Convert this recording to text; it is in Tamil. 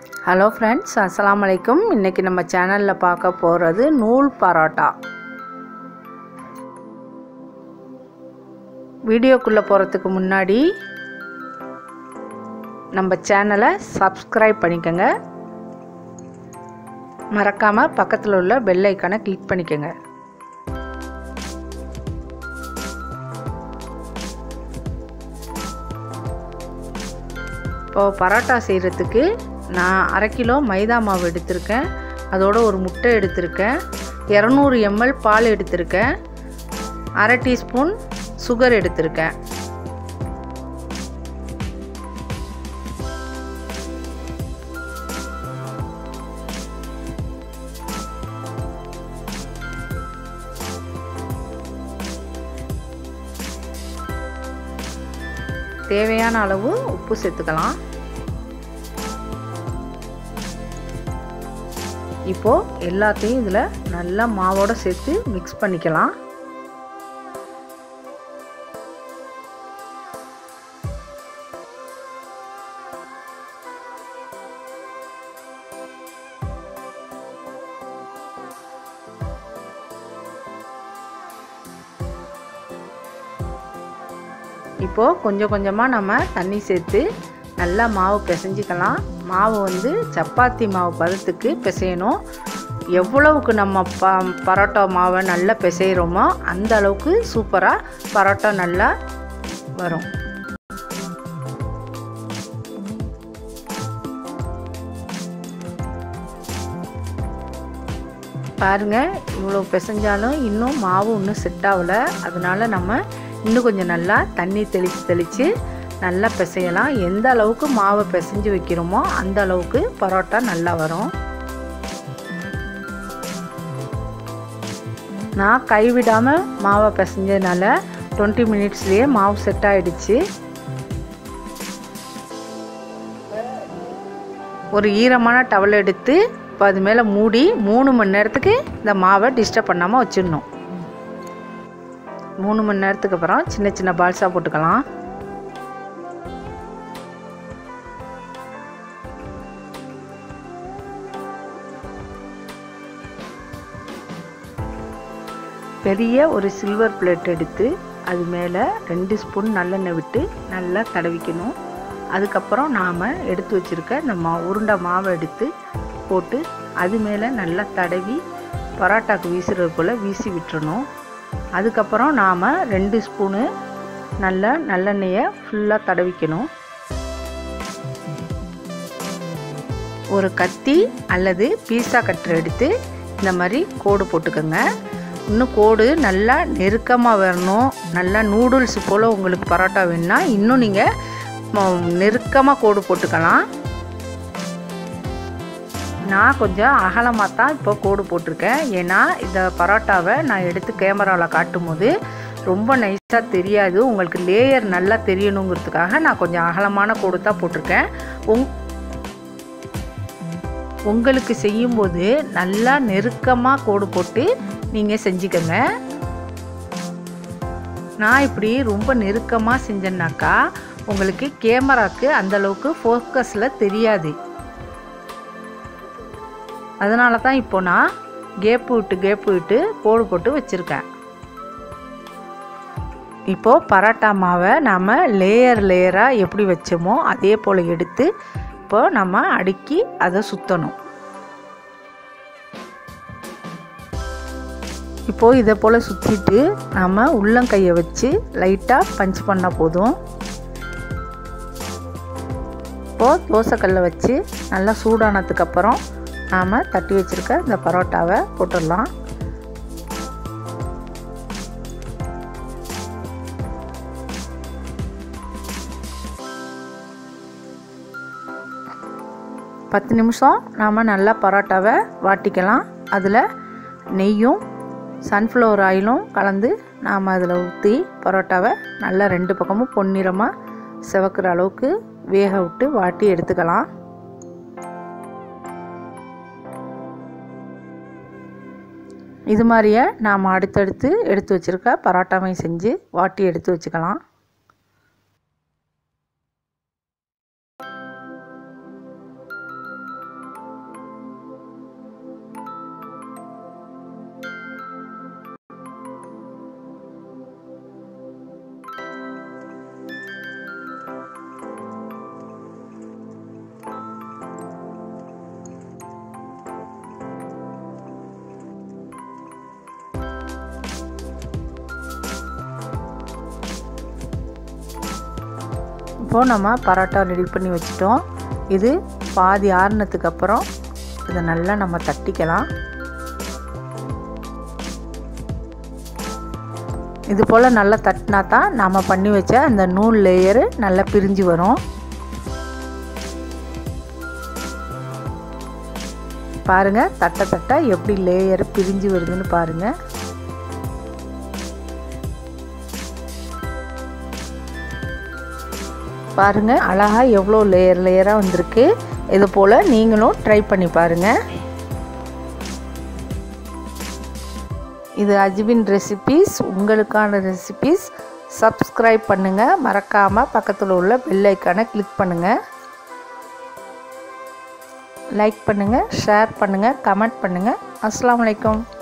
ஹலோ ஃப்ரெண்ட்ஸ் அஸ்ஸலாமு அலைக்கும் இன்றைக்கி நம்ம சேனலில் பார்க்க போகிறது நூல் பரோட்டா வீடியோக்குள்ளே போகிறதுக்கு முன்னாடி நம்ம சேனலை சப்ஸ்கிரைப் பண்ணிக்கோங்க மறக்காமல் பக்கத்தில் உள்ள பெல் ஐக்கானை கிளிக் பண்ணிக்கோங்க இப்போது பரோட்டா செய்கிறதுக்கு நான் அரை கிலோ மைதா மாவு எடுத்திருக்கேன் அதோட ஒரு முட்டை எடுத்திருக்கேன் இரநூறு எம்எல் பால் எடுத்திருக்கேன் அரை டீஸ்பூன் சுகர் எடுத்திருக்கேன் தேவையான அளவு உப்பு சேர்த்துக்கலாம் இப்போது எல்லாத்தையும் இதில் நல்லா மாவோடு சேர்த்து மிக்ஸ் பண்ணிக்கலாம் இப்போது கொஞ்சம் கொஞ்சமாக நம்ம தண்ணி சேர்த்து நல்லா மாவு பிசைஞ்சிக்கலாம் மாவு வந்து சப்பாத்தி மாவு பதத்துக்கு பிசையணும் எவ்வளவுக்கு நம்ம ப பரோட்டா மாவை நல்லா பிசைகிறோமோ அந்த அளவுக்கு சூப்பராக பரோட்டா நல்லா வரும் பாருங்கள் இவ்வளோ பிசைஞ்சாலும் இன்னும் மாவு இன்னும் செட் ஆகலை அதனால நம்ம இன்னும் கொஞ்சம் நல்லா தண்ணி தெளித்து தெளித்து நல்லா பிசையலாம் எந்த அளவுக்கு மாவை பிசைஞ்சு வைக்கிறோமோ அந்த அளவுக்கு பரோட்டா நல்லா வரும் நான் கைவிடாமல் மாவை பிசைஞ்சதுனால டுவெண்ட்டி மினிட்ஸ்லேயே மாவு செட் ஆகிடுச்சு ஒரு ஈரமான டவல் எடுத்து இப்போ அது மேலே மூடி மூணு மணி நேரத்துக்கு இந்த மாவை டிஸ்டர்ப் பண்ணாமல் வச்சிடணும் மூணு மணி நேரத்துக்கு அப்புறம் சின்ன சின்ன பால்ஸாக போட்டுக்கலாம் பெரிய ஒரு சில்வர் பிளேட் எடுத்து அது மேலே ரெண்டு ஸ்பூன் நல்லெண்ணெய் விட்டு நல்லா தடவிக்கணும் அதுக்கப்புறம் நாம் எடுத்து வச்சுருக்க இந்த மா உருண்டை மாவை எடுத்து போட்டு அது மேலே நல்லா தடவி பரோட்டாக்கு வீசுறது போல் வீசி விட்டுறணும் அதுக்கப்புறம் நாம் ரெண்டு ஸ்பூனு நல்ல நல்லெண்ணெயை ஃபுல்லாக தடவிக்கணும் ஒரு கத்தி அல்லது பீஸா கட்டர் எடுத்து இந்த மாதிரி கோடு போட்டுக்கோங்க இன்னும் கோடு நல்லா நெருக்கமாக வரணும் நல்லா நூடுல்ஸ் போல் உங்களுக்கு பரோட்டா வேணுன்னா இன்னும் நீங்கள் நெருக்கமாக கோடு போட்டுக்கலாம் நான் கொஞ்சம் அகலமாக தான் இப்போ கோடு போட்டிருக்கேன் ஏன்னா இந்த பரோட்டாவை நான் எடுத்து கேமராவில் காட்டும் போது ரொம்ப நைஸாக தெரியாது உங்களுக்கு லேயர் நல்லா தெரியணுங்கிறதுக்காக நான் கொஞ்சம் அகலமான கோடு தான் போட்டிருக்கேன் உங் உங்களுக்கு செய்யும்போது நல்லா நெருக்கமாக கோடு போட்டு நீங்கள் செஞ்சுக்கோங்க நான் இப்படி ரொம்ப நெருக்கமாக செஞ்சேன்னாக்கா உங்களுக்கு கேமராவுக்கு அந்தளவுக்கு ஃபோக்கஸில் தெரியாது அதனால தான் இப்போ நான் கேப்பு விட்டு கேப்பு விட்டு கோடு போட்டு வச்சுருக்கேன் இப்போது பரோட்டா மாவை நாம் லேயர் லேயராக எப்படி வச்சோமோ அதே போல் எடுத்து இப்போ நம்ம அடுக்கி அதை சுற்றணும் இப்போது இதை போல் சுற்றிட்டு நாம் உள்ளங்கையை வச்சு லைட்டாக பஞ்ச் பண்ணால் போதும் இப்போது தோசைக்கல்லை வச்சு நல்லா சூடானதுக்கப்புறம் நாம் தட்டி வச்சுருக்க இந்த பரோட்டாவை போட்டுடலாம் பத்து நிமிஷம் நாம் நல்லா பரோட்டாவை வாட்டிக்கலாம் அதில் நெய்யும் சன்ஃப்ளவர் ஆயிலும் கலந்து நாம் அதில் ஊற்றி பரோட்டாவை நல்லா ரெண்டு பக்கமும் பொன்னிறமாக செவக்கிற அளவுக்கு வேக விட்டு வாட்டி எடுத்துக்கலாம் இது மாதிரியே நாம் அடுத்தடுத்து எடுத்து வச்சுருக்க பரோட்டாவையும் செஞ்சு வாட்டி எடுத்து வச்சுக்கலாம் இப்போது நம்ம பரோட்டா ரெடி பண்ணி வச்சிட்டோம் இது பாதி ஆறுனதுக்கு அப்புறம் இதை நல்லா நம்ம தட்டிக்கலாம் இது போல் நல்லா தட்டினா தான் நாம் பண்ணி வச்ச அந்த நூல் லேயரு நல்லா பிரிஞ்சு வரும் பாருங்கள் தட்ட தட்ட எப்படி லேயர் பிரிஞ்சு வருதுன்னு பாருங்கள் பாருங்கள் அழகாக எவ்வளோ லேயர் லேயராக வந்திருக்கு இது போல் நீங்களும் ட்ரை பண்ணி பாருங்கள் இது அஜிபின் ரெசிபீஸ் உங்களுக்கான ரெசிபீஸ் சப்ஸ்கிரைப் பண்ணுங்கள் மறக்காமல் பக்கத்தில் உள்ள பெல் ஐக்கானை கிளிக் பண்ணுங்கள் லைக் பண்ணுங்கள் ஷேர் பண்ணுங்கள் கமெண்ட் பண்ணுங்கள் அஸ்லாம் வலைக்கம்